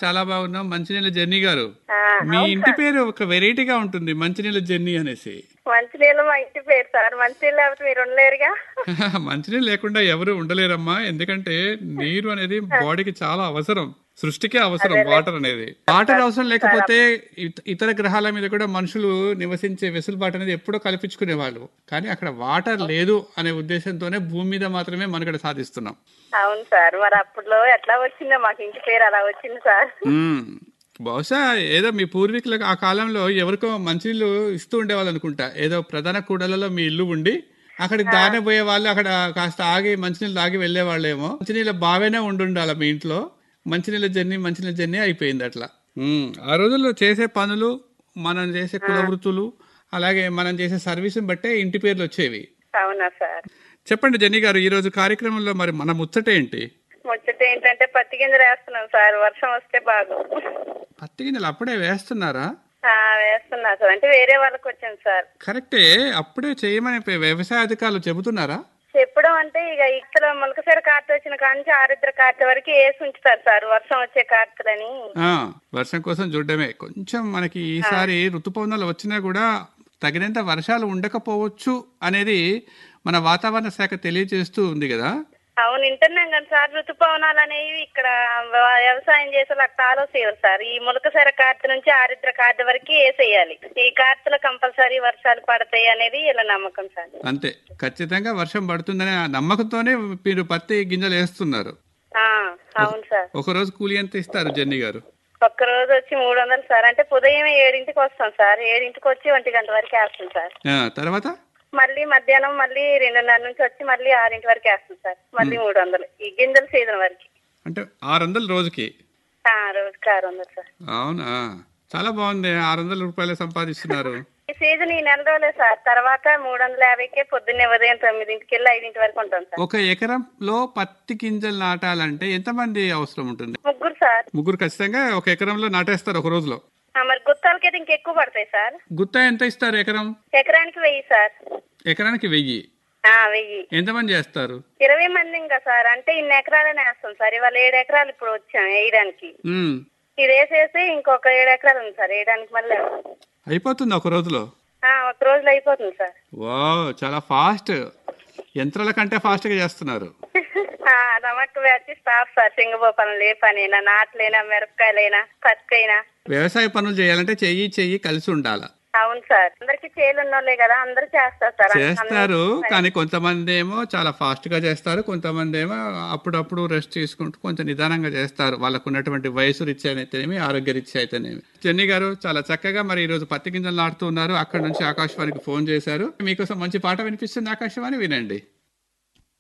చాలా బాగున్నాం మంచినీళ్ళ జర్నీ గారు ఆ, మీ అవును ఇంటి సార్. పేరు ఒక వెరైటీగా ఉంటుంది మంచినీళ్ళ జర్నీ అనేసి మంచినీళ్ళు మా ఇంటి పేరు సార్ మంచినీళ్ళు లేకపోతే మీరు ఉండలేరుగా మంచినీళ్ళు లేకుండా ఎవరు ఉండలేరమ్మా ఎందుకంటే నీరు అనేది బాడీకి చాలా అవసరం సృష్టికే అవసరం వాటర్ అనేది వాటర్ అవసరం లేకపోతే ఇత- ఇతర గ్రహాల మీద కూడా మనుషులు నివసించే వెసులుబాటు అనేది ఎప్పుడో కల్పించుకునే వాళ్ళు కానీ అక్కడ వాటర్ లేదు అనే ఉద్దేశంతోనే భూమి మీద మాత్రమే మనకడ సాధిస్తున్నాం అవును సార్ మరి అప్పట్లో ఎట్లా వచ్చిందో మాకు ఇంటి పేరు అలా వచ్చింది సార్ మ్మ్. బహుశా ఏదో మీ పూర్వీకులకు ఆ కాలంలో ఎవరికో మంచినీళ్ళు ఇస్తూ ఉండేవాళ్ళు అనుకుంటా ఏదో ప్రధాన కూడలలో మీ ఇల్లు ఉండి అక్కడికి దానే పోయే వాళ్ళు అక్కడ కాస్త ఆగి మంచినీళ్ళు తాగి వెళ్లే వాళ్ళేమో మంచినీళ్ళ బావేనే ఉండుండాలి మీ ఇంట్లో మంచినీళ్ళ జర్నీ మంచినీళ్ళ జర్నీ అయిపోయింది అట్లా మ్మ్. ఆ రోజుల్లో చేసే పనులు మనం చేసే కుల వృత్తులు అలాగే మనం చేసే సర్వీస్ని బట్టే ఇంటి పేర్లు వచ్చేవి అవునా సార్ చెప్పండి జెన్నీ గారు ఈ రోజు కార్యక్రమంలో మరి మన ముచ్చట ఏంటి ముచ్చట ఏంటంటే పత్తి గింజలు వేస్తున్నాం సార్ వర్షం వస్తే బాగు పత్తి గింజలు అప్పుడే వేస్తున్నారా ఆ, వేస్తున్నా సార్ అంటే వేరే వాళ్ళకి వచ్చింది సార్ కరెక్టే అప్పుడే చేయమని పే- వ్యవసాయ అధికారులు చెబుతున్నారా చెప్పడం అంటే ఇక ఇక్కడ మొలకసీర కార్త వచ్చిన కాంచి ఆరుద్ర కార్త వరకు వేసి ఉంచుతారు సార్ వర్షం వచ్చే కార్తలని ఆ వర్షం కోసం చూడడమే కొంచెం మనకి ఈసారి ఋతుపవనాలు వచ్చినా కూడా తగినంత వర్షాలు ఉండకపోవచ్చు అనేది మన వాతావరణ శాఖ తెలియజేస్తూ ఉంది కదా అవును వింటున్నాం కానీ సార్ ఋతుపవనాలు అనేవి ఇక్కడ వ- వ్యవసాయం చేసే అక్కడ ఆలోచించారు సార్ ఈ ములకసెర కార్తె నుంచి ఆరిద్ర కార్తె వరకు వేసేయాలి ఈ కార్తెలో కంపల్సరీ వర్షాలు పడతాయి అనేది ఇలా నమ్మకం సార్ అంతే ఖచ్చితంగా వర్షం పడుతుందనే ఆ నమ్మకంతోనే మీరు పత్తి గింజలు వేస్తున్నారు ఆ, అవును సార్ ఒక రోజు కూలి ఎంత ఇస్తారు జెన్నీ గారు ఒక్క రోజు వచ్చి మూడు వందలు సార్ అంటే ఉదయం ఏడింటికి వస్తాం సార్ ఏడింటికి వచ్చి ఒంటి గంట వరకు వేస్తాం సార్ ఆ, తర్వాత మళ్ళీ మధ్యాహ్నం మళ్ళీ రెండున్నర నుంచి వచ్చి మళ్ళీ ఆరింటి వరకు వేస్తాం సార్ మళ్ళీ మూడు వందలు ఈ గింజల సీజన్ వరకు అంటే ఆరు వందలు రోజుకి ఆ, రోజుకి ఆరు వందలు సార్ అవునా చాలా బాగుంది ఆరు వందల రూపాయలు సంపాదిస్తున్నారు ఈ సీజన్ ఈ నెల రోజులే సార్ తర్వాత మూడు వందల యాభైకే పొద్దున్నే ఉదయం తొమ్మిదింటికి వెళ్ళి ఐదింటి వరకు ఉంటాం సార్ ఒక ఎకరంలో పత్తి గింజలు నాటాలంటే ఎంతమంది అవసరం ఉంటుంది ముగ్గురు సార్ ముగ్గురు ఖచ్చితంగా ఒక ఎకరంలో నాటేస్తారు ఒక రోజులో ఆ, మరి గుత్తాలకైతే ఇంకెక్కువ పడతాయి సార్ గుత్తా ఎంత ఇస్తారు ఎకరం ఎకరానికి వెయ్యి సార్ ఎకరానికి వెయ్యి ఆ, వెయ్యి ఎంతమంది చేస్తారు ఇరవై మంది ఇంకా సార్ అంటే ఇన్ని ఎకరాలనే వేస్తాం సార్ ఇవాళ ఏడు ఎకరాలు ఇప్పుడు వచ్చాం వేయడానికి ఉమ్, ఇది వేసేసి ఇంకొక ఏడు ఎకరాలు ఉంది సార్ వేయడానికి మళ్ళీ అయిపోతుంది ఒక రోజులో ఆ, ఒక రోజులో అయిపోతుంది సార్ వావ్ చాలా ఫాస్ట్ యంత్రాల కంటే ఫాస్ట్ గా చేస్తున్నారు ఆ, నమక్ వచ్చి స్టాఫ్ సార్ సింగబోపనం ఏ పనైనా నాట్లైనా మిరపకాయలైనా పత్తికైనా వ్యవసాయ పనులు చేయాలంటే చెయ్యి చెయ్యి కలిసి ఉండాల అవును సార్ అందరికి చేలున్నోళ్ళే కదా అందరూ చేస్తారు సార్ చేస్తారు కానీ కొంతమంది ఏమో చాలా ఫాస్ట్ గా చేస్తారు కొంతమంది ఏమో అప్పుడప్పుడు రెస్ట్ తీసుకుంటూ కొంచెం నిదానంగా చేస్తారు వాళ్ళకు ఉన్నటువంటి వయసు రీత్యా అయితేనేమి ఆరోగ్య రీత్యా అయితేనేమి జెన్నీ గారు చాలా చక్కగా మరి ఈ రోజు పత్తి గింజలు నాటుతూ ఉన్నారు అక్కడ నుంచి ఆకాశవాణికి ఫోన్ చేశారు మీకోసం మంచి పాట వినిపిస్తుంది ఆకాశవాణి వినండి